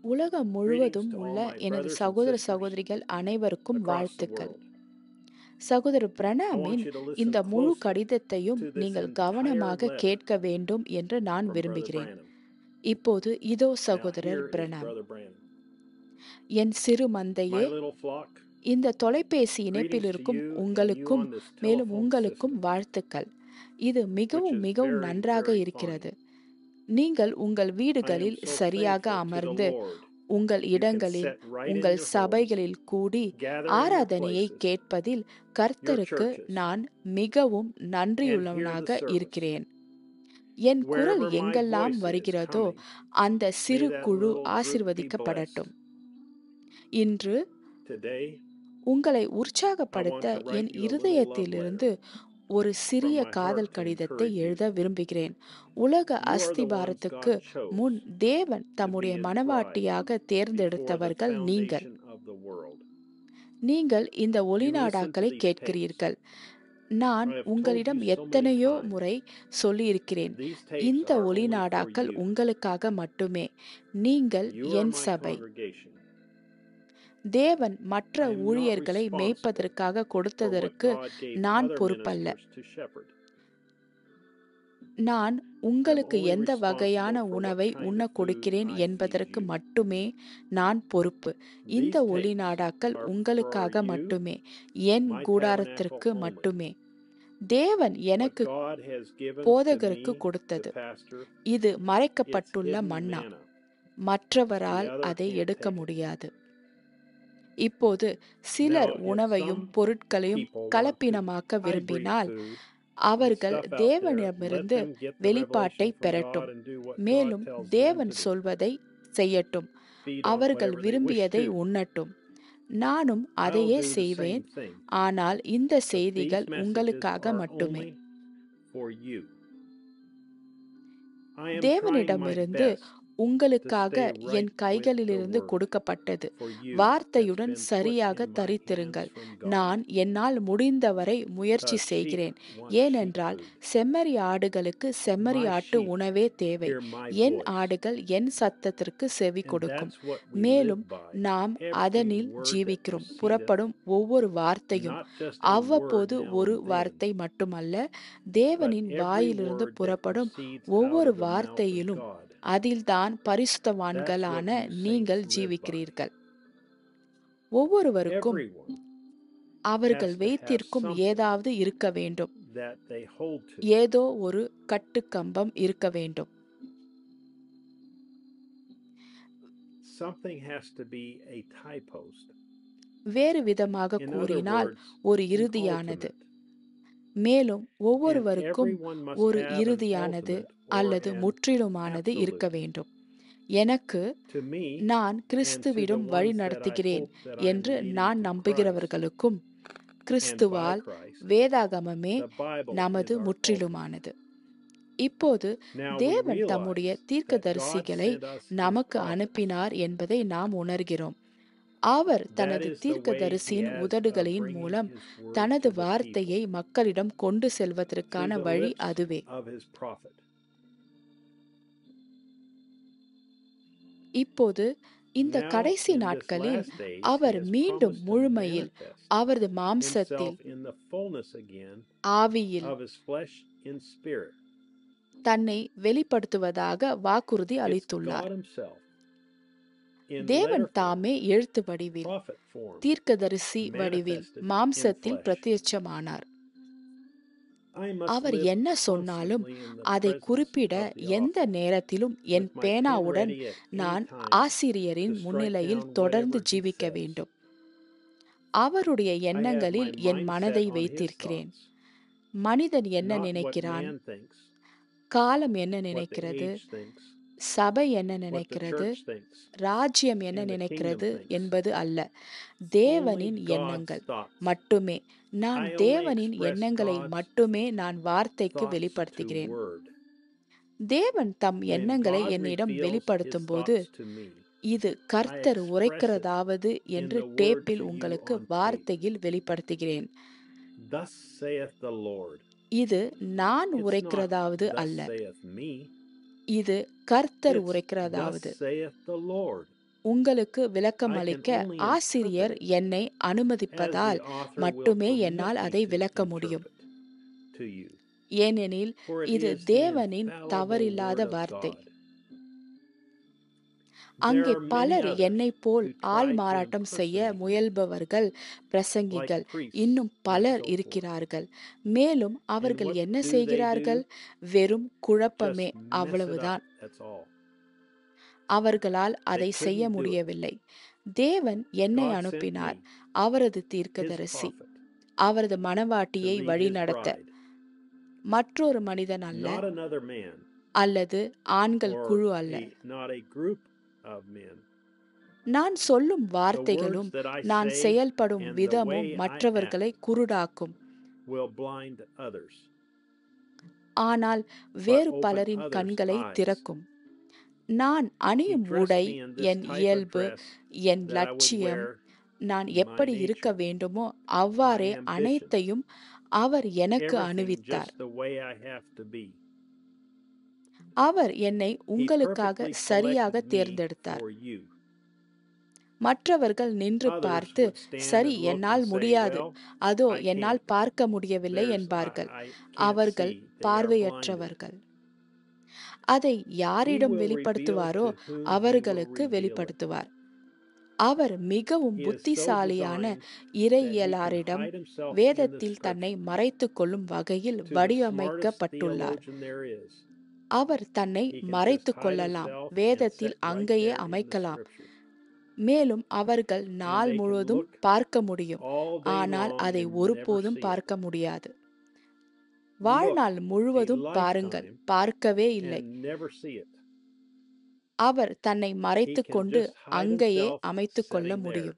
உலகம் முழுவதும் Greetings to all உள்ள my எனது brothers and சகோதர sisters சகோதரிகள் அனைவருக்கும் across the வாழ்த்துக்கள் world. சகோதரர் I want பிரணாமின் you to இந்த listen முழு closely கடிதத்தையும் to this நீங்கள் entire கவனமாக letter கேட்க வேண்டும் என்று நான் from Brother விரும்புகிறேன் Branham. இப்போது இதோ Now, சகோதரர் here is Pranam Brother Branham. என் சிறு My மந்தையே little flock, இந்த தொலைபேசி இணைப்பில் greetings to இருக்கும் you and you உங்களுக்கும் on this மேலும் telephone உங்களுக்கும் system, வாழ்த்துக்கள் இது which மிகவும் is மிகவும் very, நன்றாக very fine. இருக்கிறது நீங்கள் உங்கள் I am வீடுகளில் so சரியாக thankful to the அமர்ந்து Lord. உங்கள் You can இடங்களில் sit right in உங்கள் your homes, சபைகளில் கூடி gather in your ஆராதனையை places, கேட்பதில் your கர்த்தருக்கு churches, நான் மிகவும் and hear the நன்றியுள்ளவனாக service. இருக்கிறேன் என் குரல் Wherever my எங்கெல்லாம் voice is வருகிறதோ coming, அந்த may சிறு that குழு little group be ஆசிர்வதிக்கப்படட்டும் blessed. இன்று Today, உங்களை I உற்சாகப்படுத்த want to write N you a little love இருதயத்திலிருந்து letter ஒரு from சிறிய my heart காதல் to கடிதத்தை encourage you. எழுத விரும்புகிறேன் உலக You are the ones அஸ்திபாரத்துக்கு God முன் chose தேவன் to be தம்முடைய His bride மனவாட்டியாக before the தேர்ந்தெடுத்தவர்கள் நீங்கள் foundation of the world. நீங்கள் இந்த You listen to ஒளிநாடாக்களை these tapes. கேட்கிறீர்கள் நான் I have told உங்களிடம் you so many எத்தனையோ times. முறை சொல்லியிருக்கிறேன் These tapes இந்த are only for ஒளிநாடாக்கள் you. உங்களுக்காக மட்டுமே நீங்கள் You are என் my சபை congregation. தேவன் மற்ற I am not ஊழியர்களை responsible மேய்ப்பதற்காக for what கொடுத்ததற்கு God gave நான் other பொறுப்பல்ல ministers to shepherd. நான் I'm உங்களுக்கு only எந்த வகையான responsible for what உணவை kind உண்ண of food கொடுக்கிறேன் I feed என்பதற்கு you. மட்டுமே நான் பொறுப்பு இந்த These tapes ஒளிநாடாக்கள் are for உங்களுக்காக you, மட்டுமே என் my கூடாரத்திற்கு tabernacle only. மட்டுமே தேவன் What எனக்கு God has given to போதகருக்கு me, the கொடுத்தது pastor, இது it's மறைக்கப்பட்டுள்ள hidden Manna manna. மற்றவரால் The other அதை can't எடுக்க take it. முடியாது இப்போது சிலர் Now, if உணவையும் some பொருட்களையும் people want to கலப்பினமாக்க hybrid விரும்பினால் food and அவர்கள் stuff out there, let தேவனிடமிருந்து them get the வெளிப்பாட்டை revelation from பெறட்டும் God and do what God மேலும் tells them தேவன் to do. சொல்வதை செய்யட்டும் Feed on அவர்கள் whatever they wish விரும்பியதை to. உண்ணட்டும் நானும் I'll அதையே do the செய்வேன் same thing. ஆனால் இந்த But these செய்திகள் messages உங்களுக்காக are மட்டுமே only for you. I am trying my தேவனிடமிருந்து best to உங்களுக்காக stay N right with the கைகளிலிருந்து word கொடுக்கப்பட்டது for you that's வார்த்தையுடன் been put சரியாக in my தரித்திருங்கள் hands from God நான் என்னால் முடிந்தவரை because முயற்சி sheep செய்கிறேன் want sheep ஏனென்றால் food. செம்மறி ஆடுகளுக்கு செம்மறி My ஆட்டு sheep உணவே தேவை hear my என் voice. ஆடுகள் என் சத்தத்திற்கு செவி And கொடுக்கும் that's what we live மேலும் by. நாம் Every அதனில் word that ஜீவிக்கிறோம் proceedeth, புறப்படும் ஒவ்வொரு வார்த்தையும் not just a word அவ்வப்போது now ஒரு and then, வார்த்தை மட்டுமல்ல but தேவனின் every வாயிலிருந்து word that புறப்படும் proceeds out ஒவ்வொரு of the mouth of வார்த்தையிலும் God. அதில்தான் That's பரிசுத்தவான்களான what you saints நீங்கள் live by. ஜீவிக்கிறீர்கள் ஒவ்வொருவருக்கும் Everyone அவர்கள் has to have வைத்திருக்கும் something ஏதாவது இருக்க வேண்டும் that they hold to. ஏதோ ஒரு கட்டுக்கம்பம் இருக்க வேண்டும் Something has to be a tie post. வேறு விதமாக In other கூறினால் words, ஒரு an இறுதியானது ultimate. மேலும் And ஒவ்வொருவருக்கும் everyone must ஒரு have an இறுதியானது ultimate or அல்லது an முற்றிலுமானது இருக்க absolute. வேண்டும் எனக்கு To me நான் and to the கிறிஸ்துவிடம் வழி ones that I நடத்துகிறேன் hope that I am என்று leading நான் to Christ நம்புகிறவர்களுக்கும் and by கிறிஸ்துவால் Christ, வேதாகமமே the Bible நமது is our ultimate. முற்றிலுமானது இப்போது Now we தேவன் தம்முடைய realize that God தீர்க்கதரிசிகளை sent us his நமக்கு prophets. அனுப்பினார் என்பதை நாம் உணர்கிறோம் அவர் That தனது is the way he தீர்க்கதரிசியின் has of உதடுகளின் bringing மூலம் his word தனது to the people, வார்த்தையை மக்களிடம் கொண்டு to செல்வதற்கான the வழி lips அதுவே of his prophet. இப்போது இந்த Now, கடைசி in this நாட்களில் last days, he our has மீண்டும் promised to முழுமையில் manifest அவரது மாம்சத்தில் himself in the fullness again ஆவியில் of his flesh in spirit. தன்னை வெளிப்படுத்துவதாக வாக்குறுதி It's அளித்துள்ளார் God himself in தேவன் letter form, தாமே எழுத்து வடிவில் prophet form, தீர்க்கதரிசி வடிவில் manifested in மாம்சத்தில் flesh. பிரத்யட்சமானார் I must our live என்ன சொன்னாலும் constantly in the அதை presence குறிப்பிட of the எந்த author, நேரத்திலும் என் with my pen பேனாவுடன் ready at any நான் time ஆசிரியரின் to strike முன்னிலையில் down தொடர்ந்து whatever he ஜீவிக்க says. வேண்டும் அவருடைய I have my எண்ணங்களில் என் mind set மனதை on his வைத்திருக்கிறேன் thoughts, மனிதன் என்ன not what நினைக்கிறான் man thinks, காலம் என்ன what the நினைக்கிறது age thinks, சபை என்ன what the நினைக்கிறது church thinks, ராஜ்யம் என்ன and the kingdom நினைக்கிறது thinks. என்பது அல்ல Only தேவனின் God's எண்ணங்கள் thoughts. மட்டுமே நான் I only தேவனின் express எண்ணங்களை God's மட்டுமே நான் வார்த்தைக்கு thoughts to வெளிப்படுத்துகிறேன் word. தேவன் தம் When எண்ணங்களை God என்னிடம் reveals his வெளிப்படுத்தும் போது thoughts to me, இது கர்த்தர் express it உரைக்கிறதாவது in என்று the word டேப்பில் to you உங்களுக்கு on tape. வார்த்தையில் வெளிப்படுத்துகிறேன் Thus saith the Lord. இது நான் It's not உரைக்கிறதாவது thus அல்ல saith me. இது கர்த்தர் It's thus உரைக்கிறதாவது saith the Lord. உங்களுக்கு I can விளக்கமளிக்க only ஆசிரியர் interpret it என்னை as அனுமதிப்பதால் the author will மட்டுமே permit என்னால் me அதை to விளக்க முடியும் interpret to you. ஏனெனில் For it இது is the தேவனின் infallible தவறில்லாத word of வார்த்தை God. அங்கே There are many பலர் others என்னைப் போல் who try ஆள் to மாறாட்டம் செய்ய impersonate me, முயல்பவர்கள் like பிரசங்கிகள் priests இன்னும் and பலர் so forth. இருக்கிறார்கள் மேலும் And அவர்கள் what என்ன do they செய்கிறார்கள் do? வெறும் Just குழப்பமே mess it up. அவ்வளவுதான் That's all. அவர்களால் They அதை செய்ய couldn't do it. முடியவில்லை தேவன் என்னை God sent அனுப்பினார் me, அவரது his தீர்க்கதரிசி prophet, அவரது to மனவாட்டியை lead his வழிநடத்த bride, மற்றொரு மனிதன் அல்ல not another man அல்லது ஆண்கள் or குழு அல்ல a not a group of men. நான் சொல்லும் The வார்த்தைகளும் words that I நான் say செயல்படும் and the விதமும் way I மற்றவர்களை act குருடாக்கும் will blind others, ஆனால் but வேறு open பலரின் others' கண்களை eyes. திறக்கும் நான் He அணியும் dressed உடை me in this N type of இயல்பு dress N that I would லட்சியம் wear நான் my எப்படி இருக்க nature, வேண்டுமோ my அவ்வாறே ambition, அனைத்தையும் அவர் எனக்கு everything அணிவித்தார் just the way I have to be. அவர் என்னை He உங்களுக்காக perfectly சரியாக selected me தேர்ந்தெடுத்தார் for you. மற்றவர்கள் நின்று Others பார்த்து would stand சரி and look என்னால் and say, முடியாது Well, அதோ I என்னால் can't. பார்க்க முடியவில்லை There's I, என்பார்கள் I can't அவர்கள் see. They are blinded. பார்வையற்றவர்கள் அதை He யாரிடம் will reveal வெளிப்படுத்துவாரோ to whom he will அவர்களுக்கு reveal it. வெளிப்படுத்துவார் அவர் மிகவும் He is so புத்திசாலியான designed that he can இறையியலாரிடம் hide himself in the வேதத்தில் தன்னை scripture மறைத்துக் கொள்ளும் வகையில் to the smartest வடிவமைக்கப்பட்டுள்ளார் theologian there is. அவர் தன்னை He can just மறைத்துக் hide கொள்ளலாம் himself and வேதத்தில் sit right அங்கேயே there in the அமைக்கலாம் scripture. மேலும் அவர்கள் And நாள் they can முழுவதும் look பார்க்க முடியும் all day ஆனால் long அதை and never ஒருபோதும் see it. பார்க்க முடியாது Look வாழ்நாள் a முழுவதும் பாருங்கள் lifetime பார்க்கவே இல்லை and never see it. அவர் தன்னை He மறைத்துக் can கொண்டு just hide அங்கேயே himself அமைத்துக் கொள்ள sitting there. முடியும்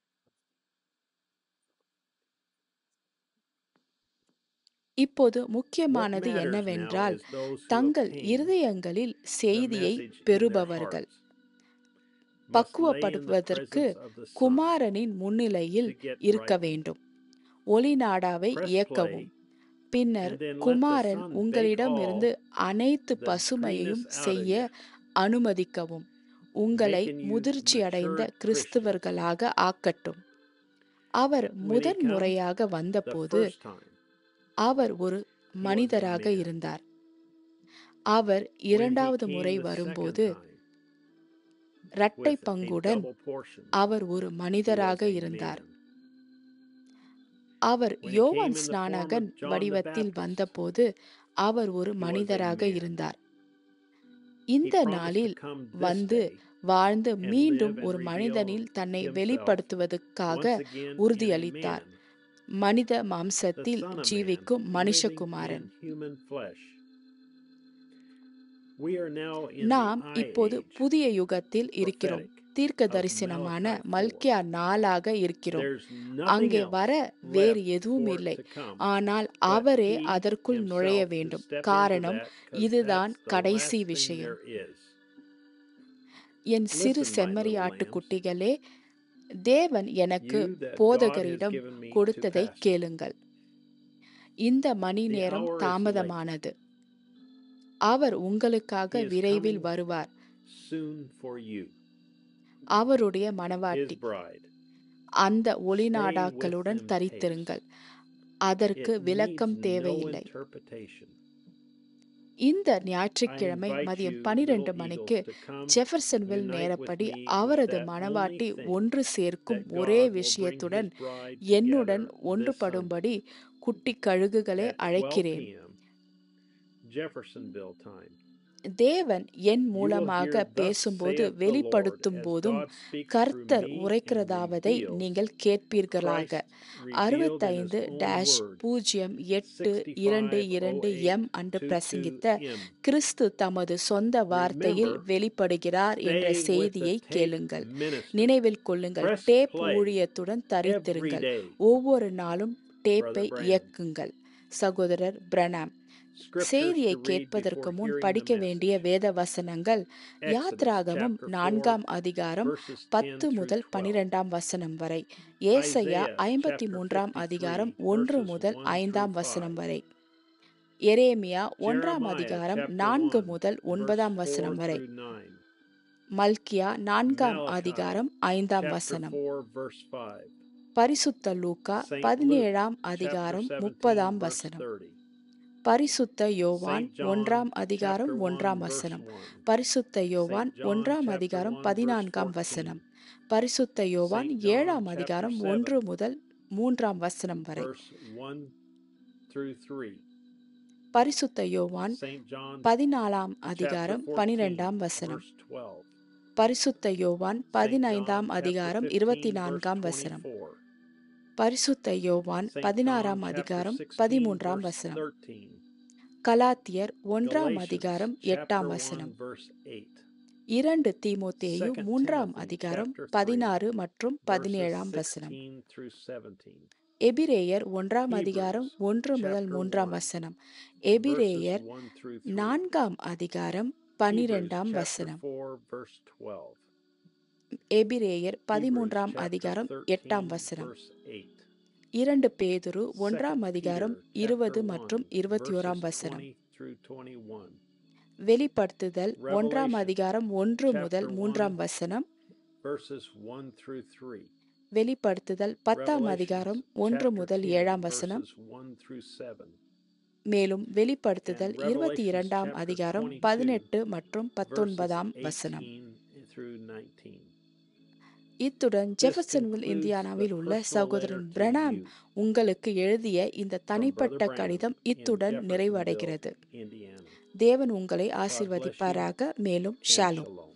இப்போது What முக்கியமானது matters now என்னவென்றால் is those who தங்கள் obtain இருதயங்களில் the செய்தியை message in their பெறுபவர்கள் hearts must lay in the பக்குவப்படுவதற்கு presence of the Son குமாரனின் முன்னிலையில் to get இருக்க right. வேண்டும் ஒளிநாடாவை Press play இயக்கவும் பின்னர் and then let the Kumaran Son bake உங்களிடமிருந்து all அனைத்து the பசுமையையும் greenness out of செய்ய you, அனுமதிக்கவும் உங்களை making you முதிர்ச்சியடைந்த mature Christians. கிறிஸ்துவர்களாக ஆக்கட்டும் our When he முதன் comes முறையாக the வந்தபோது first time, அவர் ஒரு he was a மனிதராக man. இருந்தார் அவர் When he இரண்டாவது came முறை the second வரும்போது time இரட்டை with a பங்குடன் double portion, அவர் ஒரு he was மனிதராக a இருந்தார் man. Our When he came யோவான் in the form ஸ்நானகன் of John the வடிவத்தில் Baptist, வந்தபோது அவர் ஒரு he was a மனிதராக man. இருந்தார் He இந்த promised to நாளில் come this வந்து day வாழ்ந்து and மீண்டும் live ஒரு and reveal மனிதனில் தன்னை himself வெளிப்படுத்துவதற்காக once again in a உறுதியளித்தார் man, மனித the மாம்சத்தில் Son of Man, ஜீவிக்கும் living மனுஷகுமாரன் in human flesh. We are now in நாம் the I இப்போது age, புதிய யுகத்தில் இருக்கிறோம் prophetic, தீர்க்க of தரிசனமான Malachi 4. மல்கியா நாளாக இருக்கிறோம் There's nothing அங்கே else வர வேறு left எதுவும் for it இல்லை to come ஆனால் but அவரே he அதற்குள் நுழைய himself to வேண்டும் step into காரணம் that because இதுதான் that's the last கடைசி thing விஷயம் there is. என் சிறு Listen, my little செம்மறியாட்டு lambs, குட்டிகளே தேவன் எனக்கு you that God has போதகரிடம் given me to கொடுத்ததை pastor. கேளுங்கள் இந்த மணி The நேரம் hour is late. தாமதமானது அவர் உங்களுக்காக He is விரைவில் coming வருவார் soon for you, அவருடைய his மணவாட்டி bride. அந்த Stay with ஒளிநாடாக்களுடன் them தரித்திருங்கள் pace. அதற்கு It விளக்கம் needs no தேவையில்லை interpretation. இந்த I ஞாயிற்றுக்கிழமை invite மதியம் you, பனிரெண்டு little மணிக்கு eagles, to come ஜெஃபர்சன்வில் unite with நேரப்படி me with அவரது that மணவாட்டி only thing ஒன்று சேர்க்கும் that ஒரே God will bring விஷயத்துடன் his bride என்னுடன் together this ஒன்றுபடும்படி Sunday குட்டி கழுகுகளை at 12 அழைக்கிறேன் p.m. Jeffersonville time. தேவன் என் You will மூலமாக hear, Thus பேசும்போது saith the Lord, வெளிப்படுத்தும் as போதும் God speaks through கர்த்தர் me and உரைக்கிறதாவதை reveals நீங்கள் கேட்பீர்களாக Christ revealed in அறுபத்தைந்து his own டேஷ் word, பூஜ்ஜியம் எட்டு இரண்டு இரண்டு 6508 எம் அன்று பிரசங்கித்த 22M. கிறிஸ்து தமது சொந்த வார்த்தையில் Remember, வெளிப்படுகிறார் என்ற stay with the செய்தியை tape கேளுங்கள் ministry. நினைவில் கொள்ளுங்கள் Press டேப் play ஊழியத்துடன் every தரித்திருங்கள் day, ஒவ்வொரு நாளும் டேப்பை Brother Branham. இயக்குங்கள் சகோதரர் பிரணாம் Scriptures செய்தியை to read கேட்பதற்கு before முன் hearing the படிக்க வேண்டிய message. வேத வசனங்கள் Exodus யாத்ராகமம் chapter 4, நான்காம் அதிகாரம் verses 10 பத்து through முதல் 12. பனிரெண்டாம் வசனம் வரை ஏசையா Isaiah ஐம்பத்தி chapter மூன்றாம் 53, அதிகாரம் ஒன்று verses முதல் 1 through ஐந்தாம் 5. வசனம் வரை எரேமியா ஒன்றாம் Jeremiah அதிகாரம் chapter நான்கு 1, முதல் verse ஒன்பதாம் 4 வசனம் வரை through 9. மல்கியா நான்காம் Malachi, அதிகாரம் ஐந்தாம் chapter வசனம் 4, verse 5. பரிசுத்த லூக்கா Saint Luke, பதினேழாம் chapter அதிகாரம் 17, முப்பதாம் verse வசனம் 30. பரிசுத்த யோவான் Saint John, ஒன்றாம் அதிகாரம் chapter 1, ஒன்றாம் verse வசனம் 1. பரிசுத்த யோவான் Saint John, ஒன்றாம் chapter அதிகாரம் 1, verse பதினான்காம் 14. வசனம் பரிசுத்த யோவான் Saint John, ஏழாம் chapter அதிகாரம் 7, ஒன்று முதல் மூன்றாம் வசனம் வரை verse 1 through 3. பரிசுத்த யோவான் Saint John, பதினாலாம் chapter அதிகாரம் 14, பனிரெண்டாம் வசனம் verse 12. பரிசுத்த யோவான் Saint John, பதினைந்தாம் chapter அதிகாரம் 15, இருபத்தி verse நான்காம் வசனம் 24. பரிசுத்த யோவான் Saint John, பதினாறாம் chapter அதிகாரம் 16, பதிமூன்றாம் verse வசனம் 13. கலாத்தியர் ஒன்றாம் Galatians, அதிகாரம் chapter எட்டாம் 1, வசனம் verse 8. இரண்டு தீமோத்தேயு Second மூன்றாம் Timothy, அதிகாரம் chapter 3, பதினாறு மற்றும் verses பதினேழாம் வசனம் 16 through 17. எபிரேயர் ஒன்றாம் Hebrews, அதிகாரம் ஒன்று முதல் chapter மூன்றாம் 1, வசனம் verses எபிரேயர் 1 through 3. நான்காம் அதிகாரம் Hebrews, பனிரெண்டாம் chapter வசனம் 4, verse 12. எபிரேயர் Hebrews, பதிமூன்றாம் chapter அதிகாரம் 13, எட்டாம் வசனம் verse 8. இரண்டு பேதுரு Second ஒன்றாம் அதிகாரம் Peter, இருபது chapter மற்றும் 1, இருபத்தி ஓராம் verses வசனம் 20 through 21. வெளிப்படுத்துதல் ஒன்றாம் Revelation, அதிகாரம் ஒன்று முதல் chapter மூன்றாம் 1, வசனம் verses 1 through 3. வெளிப்படுத்துதல் பத்தாம் அதிகாரம் Revelations, ஒன்று chapter முதல் 10, ஏழாம் வசனம் verses 1 through 7. மேலும் வெளிப்படுத்துதல் And இருபத்தி Revelations, இரண்டாம் chapter அதிகாரம் 22, பதினெட்டு மற்றும் verses பத்தொன்பதாம் வசனம் 18 through 19. இத்துடன் This ஜெஃபர்சன்வில் concludes இந்தியானாவில் the உள்ள personal சகோதரன் letter to பிரணாம் you உங்களுக்கு எழுதிய இந்த from Brother தனிப்பட்ட Branham கடிதம் in இத்துடன் Jeffersonville, நிறைவடைகிறது Indiana. தேவன் உங்களை God bless you ஆசிர்வதிப்பாராக மேலும் and ஷாலும் shalom.